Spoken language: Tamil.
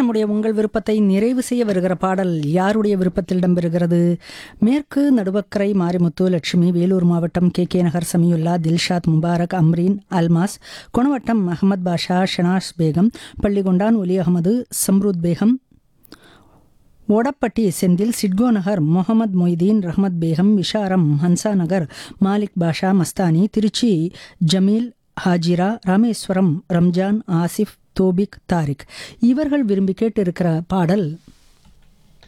நம்முடைய உங்கள் விருப்பத்தை நிறைவு செய்ய வருகிற பாடல் யாருடைய விருப்பத்தில் இடம்பெறுகிறது மேற்கு நடுவக்கரை மாரிமுத்து லட்சுமி வேலூர் மாவட்டம் கே கே நகர் சமியுல்லா தில்ஷாத் முபாரக் அம்ரீன் அல்மாஸ் குணவட்டம் அகமது பாஷா ஷனாஸ் பேகம் பள்ளிகொண்டான் ஒலி அகமது சம்ருத் பேகம் ஓடப்பட்டி செந்தில் சிட்கோ நகர் முகமது மொய்தீன் ரஹமத் பேகம் விஷாரம் ஹன்சா நகர் மாலிக் பாஷா மஸ்தானி திருச்சி ஜமீல் ஹாஜிரா ராமேஸ்வரம் ரம்ஜான் ஆசிஃப் தோபிக் தாரிக் இவர்கள் விரும்பி கேட்டிருக்கிற பாடல்